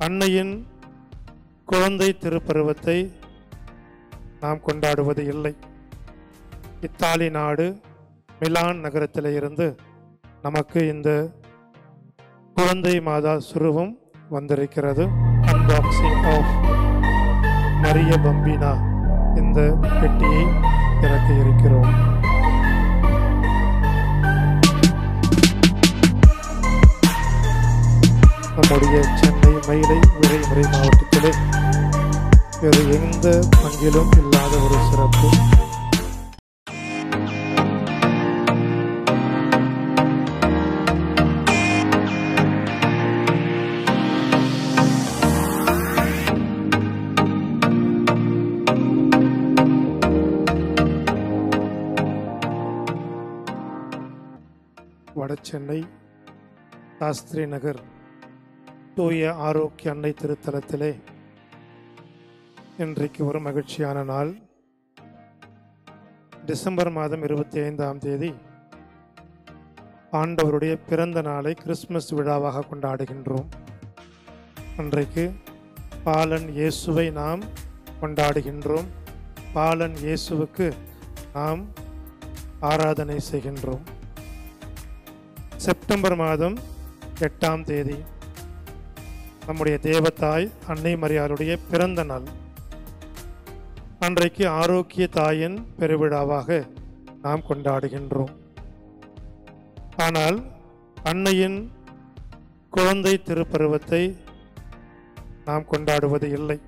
அன்னையின் குழந்தை திருப்பருவத்தை நாம் கொண்டாடுவது இல்லை இத்தாலி நாடு மிலான் நகரத்தில் இருந்து நமக்கு இந்த குழந்தை மாதா சுருவம் வந்திருக்கிறது அன்பாக்சிங் ஆஃப் மரிய பம்பினா இந்த பெட்டியை திறக்க இருக்கிறோம் நம்முடைய சென்னை மயிலை விரைமுறை மாவட்டத்திலே வேறு எந்த பங்கிலும் இல்லாத ஒரு சிறப்பு வடசென்னை சாஸ்திரி நகர் தூய ஆரோக்கிய அன்னை திருத்தலத்திலே இன்றைக்கு ஒரு மகிழ்ச்சியான நாள் டிசம்பர் மாதம் இருபத்தி ஐந்தாம் தேதி ஆண்டவருடைய பிறந்த நாளை கிறிஸ்மஸ் விழாவாக கொண்டாடுகின்றோம் அன்றைக்கு பாலன் இயேசுவை நாம் கொண்டாடுகின்றோம் பாலன் இயேசுவுக்கு நாம் ஆராதனை செய்கின்றோம் செப்டம்பர் மாதம் எட்டாம் தேதி நம்முடைய தேவதாய் அன்னை மரியாளுடைய பிறந்த நாள் அன்றைக்கு ஆரோக்கிய தாயின் பெருவிழாவாக நாம் கொண்டாடுகின்றோம் ஆனால் அன்னையின் குழந்தை திருப்பருவத்தை நாம் கொண்டாடுவது இல்லை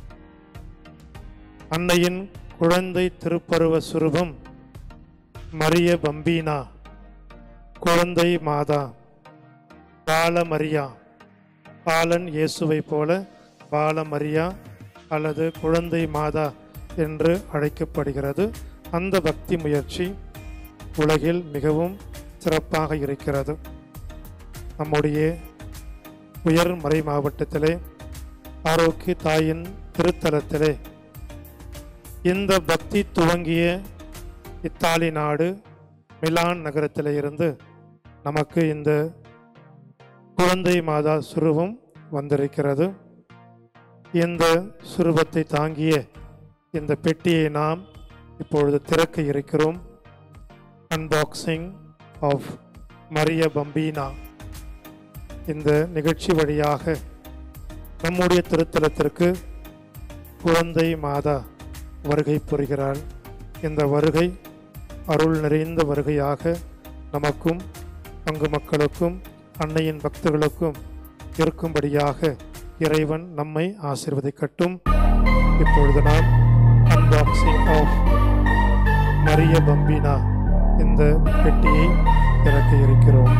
அன்னையின் குழந்தை திருப்பருவ சுரூபம் மரிய பம்பீனா குழந்தை மாதா பால மரியா பாலன் இயேசுவை போல பால மரியா அல்லது குழந்தை மாதா என்று அழைக்கப்படுகிறது அந்த பக்தி முயற்சி உலகில் மிகவும் சிறப்பாக இருக்கிறது நம்முடைய உயர் மறை மாவட்டத்திலே ஆரோக்கிய தாயின் திருத்தலத்திலே இந்த பக்தி துவங்கிய இத்தாலி நாடு மிலான் நகரத்தில் இருந்து நமக்கு இந்த குழந்தை மாதா சுருவம் வந்திருக்கிறது இந்த சுரூபத்தை தாங்கிய இந்த பெட்டியை நாம் இப்பொழுது திறக்க இருக்கிறோம் அன்பாக்சிங் ஆஃப் மரிய பம்பீனா இந்த நிகழ்ச்சி வழியாக நம்முடைய திருத்தலத்திற்கு குழந்தை மாதா வருகை புரிகிறாள் இந்த வருகை அருள் நிறைந்த வருகையாக நமக்கும் பங்கு மக்களுக்கும் அன்னையின் பக்தர்களுக்கும் இருக்கும்படியாக இறைவன் நம்மை ஆசிர்வதிக்கட்டும் இப்பொழுது நாம் அன்பாக்சிங் ஆஃப் மரிய பம்பினா இந்த பெட்டியை திறக்க இருக்கிறோம்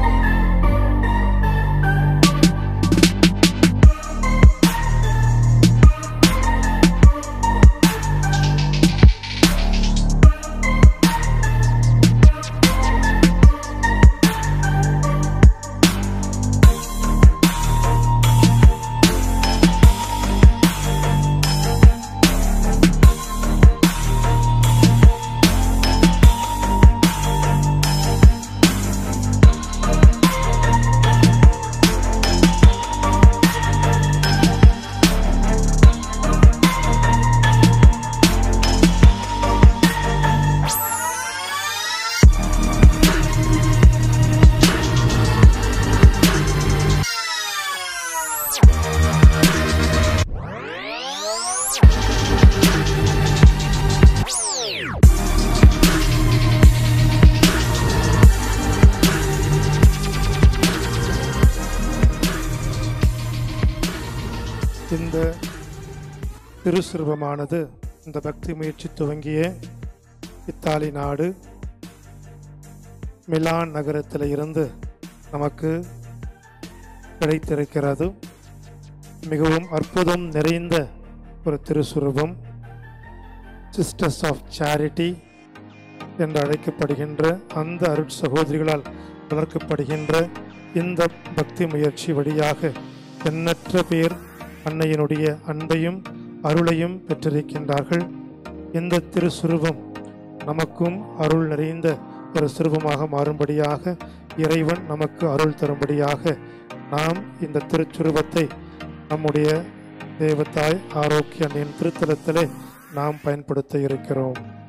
இந்த திருசுரூபமானது இந்த பக்தி முயற்சி துவங்கிய இத்தாலி நாடு மிலான் நகரத்தில் இருந்து நமக்கு கிடைத்திருக்கிறது மிகவும் அற்புதம் நிறைந்த ஒரு திருசுரூபம் சிஸ்டர்ஸ் ஆஃப் சேரிட்டி என்று அழைக்கப்படுகின்ற அந்த அருட் சகோதரிகளால் வளர்க்கப்படுகின்ற இந்த பக்தி முயற்சி வழியாக எண்ணற்ற பேர் அன்னையினுடைய அன்பையும் அருளையும் பெற்றிருக்கின்றார்கள் இந்த திருசுரூபம் நமக்கும் அருள் நிறைந்த ஒரு சுரூபமாக மாறும்படியாக இறைவன் நமக்கு அருள் தரும்படியாக நாம் இந்த திருச்சுரூபத்தை நம்முடைய தேவத்தாய் ஆரோக்கிய அன்னையின் திருத்தலத்திலே நாம் பயன்படுத்த இருக்கிறோம்